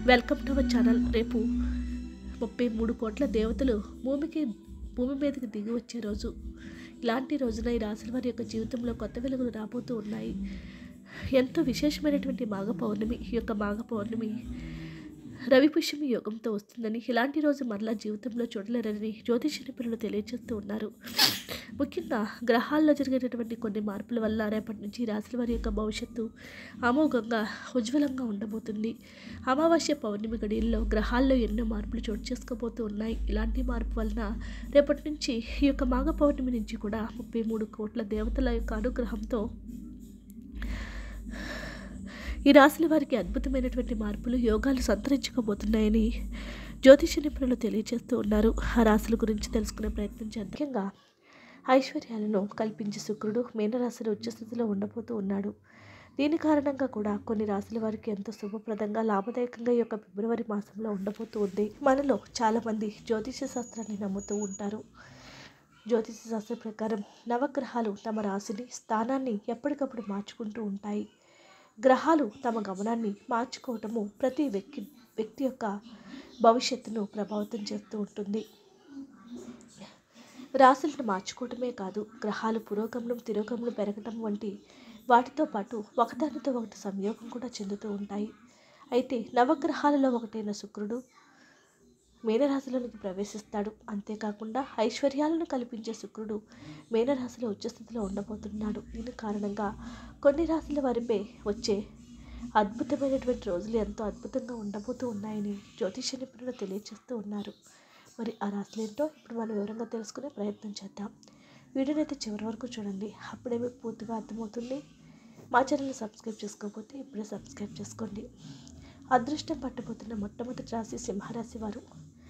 welcome to our channel రేపు ముప్పై మూడు కోట్ల దేవతలు భూమికి భూమి మీదకి దిగి వచ్చే రోజు ఇలాంటి రోజున ఈ రాశుల వారి యొక్క జీవితంలో కొత్త వెలుగులు రాబోతూ ఉన్నాయి ఎంతో విశేషమైనటువంటి మాఘ పౌర్ణమి ఈ యొక్క మాఘ పౌర్ణమి రవి పుష్యమి యోగంతో వస్తుందని ఇలాంటి రోజు మరలా జీవితంలో చూడలేరని జ్యోతిష నిపుణులు తెలియజేస్తూ ఉన్నారు ముఖ్యంగా గ్రహాల్లో జరిగేటటువంటి కొన్ని మార్పుల వల్ల రేపటి నుంచి ఈ రాశుల వారి యొక్క భవిష్యత్తు అమోఘంగా ఉజ్వలంగా ఉండబోతుంది అమావాస్య పౌర్ణమి గడియల్లో గ్రహాల్లో ఎన్నో మార్పులు చోటు చేసుకోబోతూ ఉన్నాయి ఇలాంటి మార్పు వలన రేపటి నుంచి ఈ యొక్క మాఘ పౌర్ణమి నుంచి కూడా ముప్పై మూడు కోట్ల దేవతల యొక్క అనుగ్రహంతో ఈ రాశుల వారికి అద్భుతమైనటువంటి మార్పులు యోగాలు సంతరించుకోబోతున్నాయని జ్యోతిష నిపుణులు తెలియజేస్తూ ఉన్నారు ఆ రాశుల గురించి తెలుసుకునే ప్రయత్నం చేద్దాం ముఖ్యంగా ఐశ్వర్యాలను కల్పించే శుక్రుడు మీనరాశిలో ఉచ్చస్థితిలో ఉండబోతూ ఉన్నాడు దీని కారణంగా కూడా కొన్ని రాశుల వారికి ఎంతో శుభప్రదంగా లాభదాయకంగా ఈ యొక్క ఫిబ్రవరి మాసంలో ఉండబోతూ ఉంది మనలో చాలామంది జ్యోతిష శాస్త్రాన్ని నమ్ముతూ ఉంటారు జ్యోతిష శాస్త్రం ప్రకారం నవగ్రహాలు తమ రాశిని స్థానాన్ని ఎప్పటికప్పుడు మార్చుకుంటూ ఉంటాయి గ్రహాలు తమ గమనాన్ని మార్చుకోవటము ప్రతి వ్యక్తి వ్యక్తి యొక్క భవిష్యత్తును ప్రభావితం చేస్తూ ఉంటుంది రాశులను మార్చుకోవటమే కాదు గ్రహాలు పురోగమనం తిరోగమనం పెరగటం వంటి వాటితో పాటు ఒకదానితో ఒకటి సంయోగం కూడా చెందుతూ ఉంటాయి అయితే నవగ్రహాలలో ఒకటైన శుక్రుడు మీనరాశిలోనికి ప్రవేశిస్తాడు అంతేకాకుండా ఐశ్వర్యాలను కల్పించే శుక్రుడు మీనరాశిలో ఉచ్చస్థితిలో ఉండబోతున్నాడు దీని కారణంగా కొన్ని రాశుల వారిపై వచ్చే అద్భుతమైనటువంటి రోజులు ఎంతో అద్భుతంగా ఉండబోతూ ఉన్నాయని జ్యోతిష నిపుణులు తెలియజేస్తూ ఉన్నారు మరి ఆ రాశులు ఏంటో ఇప్పుడు మనం వివరంగా తెలుసుకునే ప్రయత్నం చేద్దాం వీడియోని అయితే చివరి వరకు చూడండి అప్పుడే మీకు పూర్తిగా అర్థమవుతుంది మా ఛానల్ని సబ్స్క్రైబ్ చేసుకోకపోతే ఇప్పుడే సబ్స్క్రైబ్ చేసుకోండి అదృష్టం పట్టబోతున్న మొట్టమొదటి రాశి సింహరాశి వారు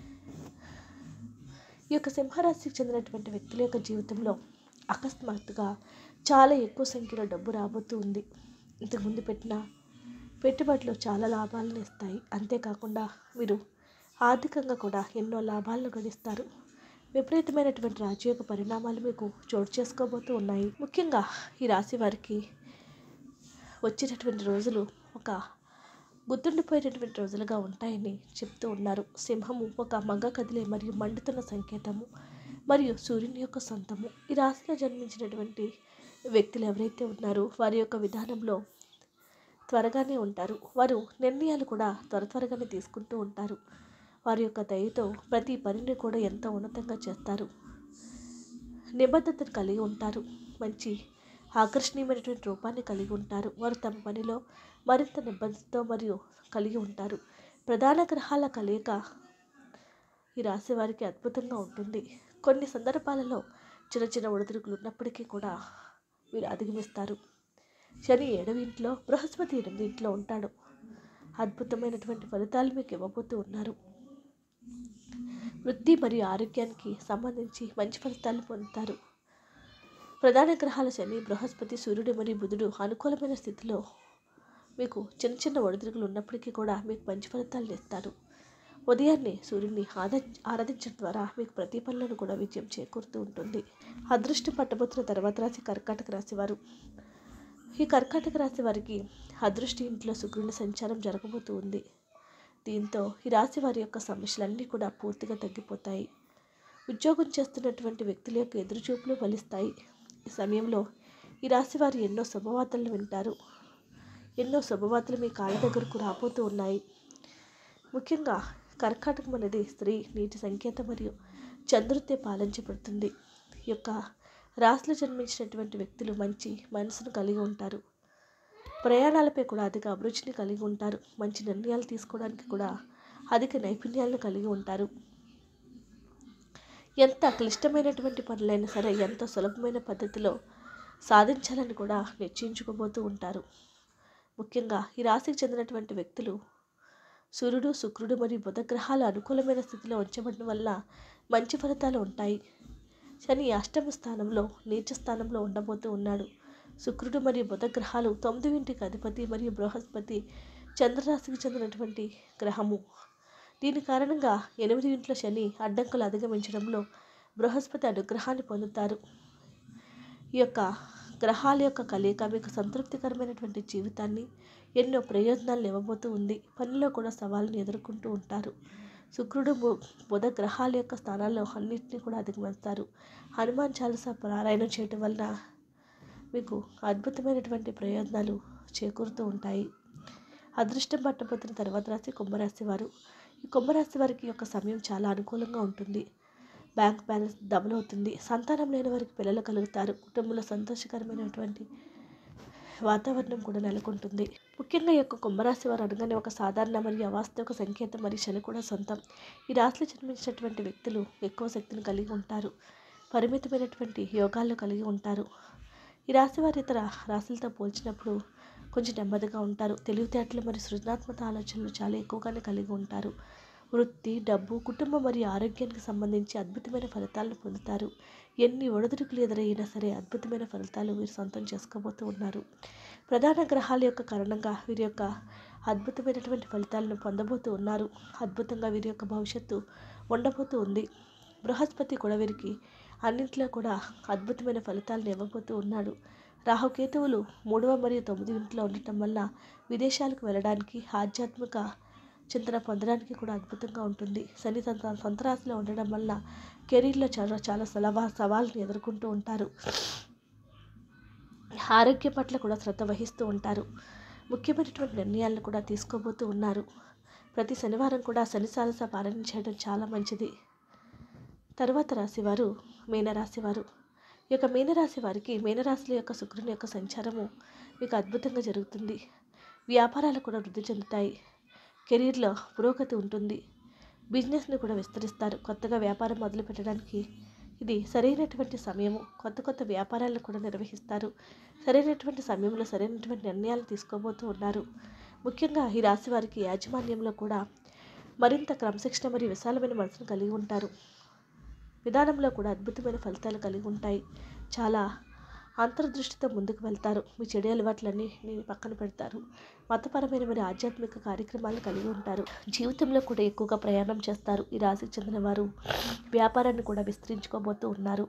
ఈ యొక్క సింహరాశికి చెందినటువంటి వ్యక్తుల యొక్క జీవితంలో అకస్మాత్తుగా చాలా ఎక్కువ సంఖ్యలో డబ్బు రాబోతూ ఉంది ఇంతకుముందు పెట్టిన పెట్టుబడులు చాలా లాభాలను ఇస్తాయి అంతేకాకుండా వీరు ఆర్థికంగా కూడా ఎన్నో లాభాలను గడిస్తారు విపరీతమైనటువంటి రాజయోగ పరిణామాలు మీకు చోటు చేసుకోబోతూ ఉన్నాయి ముఖ్యంగా ఈ రాశి వారికి వచ్చేటటువంటి రోజులు ఒక గుర్తుండిపోయేటటువంటి రోజులుగా ఉంటాయని చెప్తూ ఉన్నారు సింహము ఒక మగ కదిలే మరియు మండుతున్న సంకేతము మరియు సూర్యుని యొక్క సొంతము ఈ రాశిలో జన్మించినటువంటి వ్యక్తులు ఎవరైతే ఉన్నారో వారి యొక్క విధానంలో త్వరగానే ఉంటారు వారు నిర్ణయాలు కూడా త్వర త్వరగానే తీసుకుంటూ ఉంటారు వారి యొక్క దయతో ప్రతి పనిని కూడా ఎంతో ఉన్నతంగా చేస్తారు నిబద్ధతను కలిగి ఉంటారు మంచి ఆకర్షణీయమైనటువంటి రూపాన్ని కలిగి ఉంటారు వారు తమ పనిలో మరింత నిబద్ధతతో మరియు కలిగి ఉంటారు ప్రధాన గ్రహాల కలయిక ఈ రాశి వారికి అద్భుతంగా ఉంటుంది కొన్ని సందర్భాలలో చిన్న చిన్న ఒడిదుడుకులు ఉన్నప్పటికీ కూడా వీరు అధిగమిస్తారు శని ఏడవ ఇంట్లో బృహస్పతి ఎనిమిది ఇంట్లో ఉంటాడు అద్భుతమైనటువంటి ఫలితాలు మీకు ఇవ్వబోతూ ఉన్నారు వృత్తి మరియు ఆరోగ్యానికి సంబంధించి మంచి ఫలితాలు పొందుతారు ప్రధాన గ్రహాల శని బృహస్పతి సూర్యుడు మరియు బుధుడు అనుకూలమైన స్థితిలో మీకు చిన్న చిన్న ఒడిదుడుకులు ఉన్నప్పటికీ కూడా మీకు మంచి ఫలితాలను ఇస్తారు ఉదయాన్నే సూర్యుడిని ఆద ఆరాధించడం ద్వారా మీకు ప్రతి పనులను కూడా విజయం చేకూరుతూ ఉంటుంది అదృష్టం పట్టబోతున్న తర్వాత రాశి కర్కాటక రాశి వారు ఈ కర్కాటక రాశి వారికి అదృష్టి ఇంట్లో శుక్రుని సంచారం జరగబోతూ ఉంది దీంతో ఈ రాశి వారి యొక్క సమస్యలన్నీ కూడా పూర్తిగా తగ్గిపోతాయి ఉద్యోగం చేస్తున్నటువంటి వ్యక్తుల యొక్క ఎదురుచూపులు ఫలిస్తాయి ఈ సమయంలో ఈ రాశి వారు ఎన్నో శుభవార్తలను వింటారు ఎన్నో శుభవార్తలు మీ కాళ్ళ దగ్గరకు రాబోతూ ఉన్నాయి ముఖ్యంగా కర్కాటకం అనేది స్త్రీ నీటి సంకేతం మరియు చంద్రుతే పాలించబడుతుంది ఈ యొక్క రాశిలో జన్మించినటువంటి వ్యక్తులు మంచి మనసును కలిగి ఉంటారు ప్రయాణాలపై కూడా అధిక అభిరుచిని కలిగి ఉంటారు మంచి నిర్ణయాలు తీసుకోవడానికి కూడా అధిక నైపుణ్యాలను కలిగి ఉంటారు ఎంత క్లిష్టమైనటువంటి పనులైనా సరే ఎంత సులభమైన పద్ధతిలో సాధించాలని కూడా నిశ్చయించుకోబోతూ ఉంటారు ముఖ్యంగా ఈ రాశికి చెందినటువంటి వ్యక్తులు సూర్యుడు శుక్రుడు మరియు బుధ గ్రహాలు అనుకూలమైన స్థితిలో ఉంచబడడం వల్ల మంచి ఫలితాలు ఉంటాయి శని అష్టమ స్థానంలో నీచ స్థానంలో ఉండబోతూ ఉన్నాడు శుక్రుడు మరియు బుధ గ్రహాలు తొమ్మిది ఇంటికి అధిపతి మరియు బృహస్పతి చంద్రరాశికి చెందినటువంటి గ్రహము దీని కారణంగా ఎనిమిది ఇంట్లో శని అడ్డంకులు అధిగమించడంలో బృహస్పతి అనుగ్రహాన్ని పొందుతారు ఈ యొక్క గ్రహాల యొక్క కలయిక మీకు సంతృప్తికరమైనటువంటి జీవితాన్ని ఎన్నో ప్రయోజనాలు ఇవ్వబోతూ ఉంది పనిలో కూడా సవాళ్ళను ఎదుర్కొంటూ ఉంటారు శుక్రుడు బు- బుధ గ్రహాల యొక్క స్థానాల్లో అన్నింటినీ కూడా అధిగమిస్తారు హనుమాన్ చాలీసా పారాయణం చేయటం వలన మీకు అద్భుతమైనటువంటి ప్రయోజనాలు చేకూరుతూ ఉంటాయి అదృష్టం పట్టబోతున్న తర్వాత రాశి కుంభరాశి వారు ఈ కుంభరాశి వారికి యొక్క సమయం చాలా అనుకూలంగా ఉంటుంది బ్యాంక్ బ్యాలెన్స్ డబుల్ అవుతుంది సంతానం లేని వారికి పిల్లలు కలుగుతారు కుటుంబంలో సంతోషకరమైనటువంటి వాతావరణం కూడా నెలకొంటుంది ముఖ్యంగా ఈ యొక్క కుంభరాశి వారు అనగానే ఒక సాధారణ మరియు అవాస్తవిక సంకేతం మరియు శని కూడా సొంతం ఈ రాశిలో జన్మించినటువంటి వ్యక్తులు ఎక్కువ శక్తిని కలిగి ఉంటారు పరిమితమైనటువంటి యోగాలను కలిగి ఉంటారు ఈ రాశి వారి ఇతర రాశులతో పోల్చినప్పుడు కొంచెం నెమ్మదిగా ఉంటారు తెలివితేటలు మరియు సృజనాత్మక ఆలోచనలు చాలా ఎక్కువగానే కలిగి ఉంటారు వృత్తి డబ్బు కుటుంబం మరియు ఆరోగ్యానికి సంబంధించి అద్భుతమైన ఫలితాలను పొందుతారు ఎన్ని ఒడిదుడుకులు ఎదురైనా సరే అద్భుతమైన ఫలితాలు వీరు సొంతం చేసుకోబోతూ ఉన్నారు ప్రధాన గ్రహాల యొక్క కారణంగా వీరి యొక్క అద్భుతమైనటువంటి ఫలితాలను పొందబోతూ ఉన్నారు అద్భుతంగా వీరి యొక్క భవిష్యత్తు ఉండబోతూ ఉంది బృహస్పతి కూడా వీరికి అన్నింటిలో కూడా అద్భుతమైన ఫలితాలను ఇవ్వబోతూ ఉన్నాడు రాహుకేతువులు మూడవ మరియు తొమ్మిది ఇంట్లో ఉండటం వల్ల విదేశాలకు వెళ్ళడానికి ఆధ్యాత్మిక చింతన పొందడానికి కూడా అద్భుతంగా ఉంటుంది శని తన సొంత రాశిలో ఉండడం వల్ల కెరీర్లో చాలా చాలా సలవా సవాళ్ళని ఎదుర్కొంటూ ఉంటారు ఆరోగ్యం పట్ల కూడా శ్రద్ధ వహిస్తూ ఉంటారు ముఖ్యమైనటువంటి నిర్ణయాలను కూడా తీసుకోబోతూ ఉన్నారు ప్రతి శనివారం కూడా శని సాలస పాలన చేయడం చాలా మంచిది తర్వాత రాశివారు మీనరాశివారు ఈ యొక్క మీనరాశి వారికి మీనరాశుల యొక్క శుక్రుని యొక్క సంచారము మీకు అద్భుతంగా జరుగుతుంది వ్యాపారాలు కూడా వృద్ధి చెందుతాయి కెరీర్లో పురోగతి ఉంటుంది బిజినెస్ని కూడా విస్తరిస్తారు కొత్తగా వ్యాపారం మొదలు పెట్టడానికి ఇది సరైనటువంటి సమయము కొత్త కొత్త వ్యాపారాలను కూడా నిర్వహిస్తారు సరైనటువంటి సమయంలో సరైనటువంటి నిర్ణయాలు తీసుకోబోతూ ఉన్నారు ముఖ్యంగా ఈ రాశి వారికి యాజమాన్యంలో కూడా మరింత క్రమశిక్షణ మరియు విశాలమైన మనసును కలిగి ఉంటారు విధానంలో కూడా అద్భుతమైన ఫలితాలు కలిగి ఉంటాయి చాలా అంతర్దృష్టితో ముందుకు వెళ్తారు మీ చెడు అలవాట్లన్నీ నేను పక్కన పెడతారు మతపరమైన మరియు ఆధ్యాత్మిక కార్యక్రమాలు కలిగి ఉంటారు జీవితంలో కూడా ఎక్కువగా ప్రయాణం చేస్తారు ఈ రాశికి చెందిన వారు వ్యాపారాన్ని కూడా విస్తరించుకోబోతూ ఉన్నారు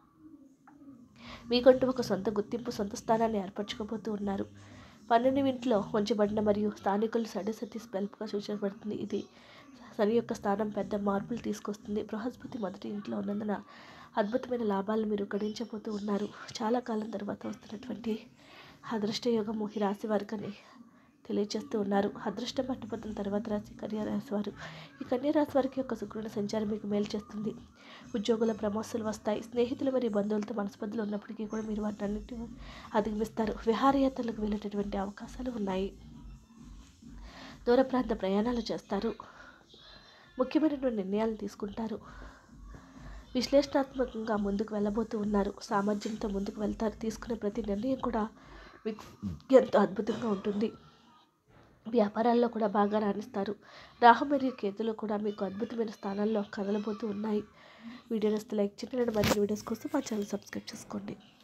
మీకంటూ ఒక సొంత గుర్తింపు సొంత స్థానాన్ని ఏర్పరచుకోబోతూ ఉన్నారు పన్నెండు ఇంట్లో ఉంచబడిన మరియు స్థానికులు సడసతి స్పెల్ప్గా సూచించబడుతుంది ఇది శని యొక్క స్థానం పెద్ద మార్పులు తీసుకొస్తుంది బృహస్పతి మొదటి ఇంట్లో ఉన్నందున అద్భుతమైన లాభాలు మీరు గడించబోతూ ఉన్నారు చాలా కాలం తర్వాత వస్తున్నటువంటి అదృష్ట యోగము ఈ రాశి వారికని తెలియజేస్తూ ఉన్నారు అదృష్టం పట్టుబోతున్న తర్వాత రాశి కన్యా రాశి వారు ఈ కన్యా రాశి వారికి యొక్క శుక్రుని సంచారం మీకు మేలు చేస్తుంది ఉద్యోగుల ప్రమోషన్లు వస్తాయి స్నేహితులు మరియు బంధువులతో మనస్పర్ధలు ఉన్నప్పటికీ కూడా మీరు వాటన్నిటిని అధిగమిస్తారు విహారయాత్రలకు వెళ్ళేటటువంటి అవకాశాలు ఉన్నాయి దూర ప్రాంత ప్రయాణాలు చేస్తారు ముఖ్యమైనటువంటి నిర్ణయాలు తీసుకుంటారు విశ్లేషణాత్మకంగా ముందుకు వెళ్ళబోతూ ఉన్నారు సామర్థ్యంతో ముందుకు వెళ్తారు తీసుకునే ప్రతి నిర్ణయం కూడా మీకు ఎంతో అద్భుతంగా ఉంటుంది వ్యాపారాల్లో కూడా బాగా రాణిస్తారు రాహు మరియు కేతులు కూడా మీకు అద్భుతమైన స్థానాల్లో కదలబోతూ ఉన్నాయి వీడియో నస్తే లైక్ చేయండి మరిన్ని వీడియోస్ కోసం మా ఛానల్ సబ్స్క్రైబ్ చేసుకోండి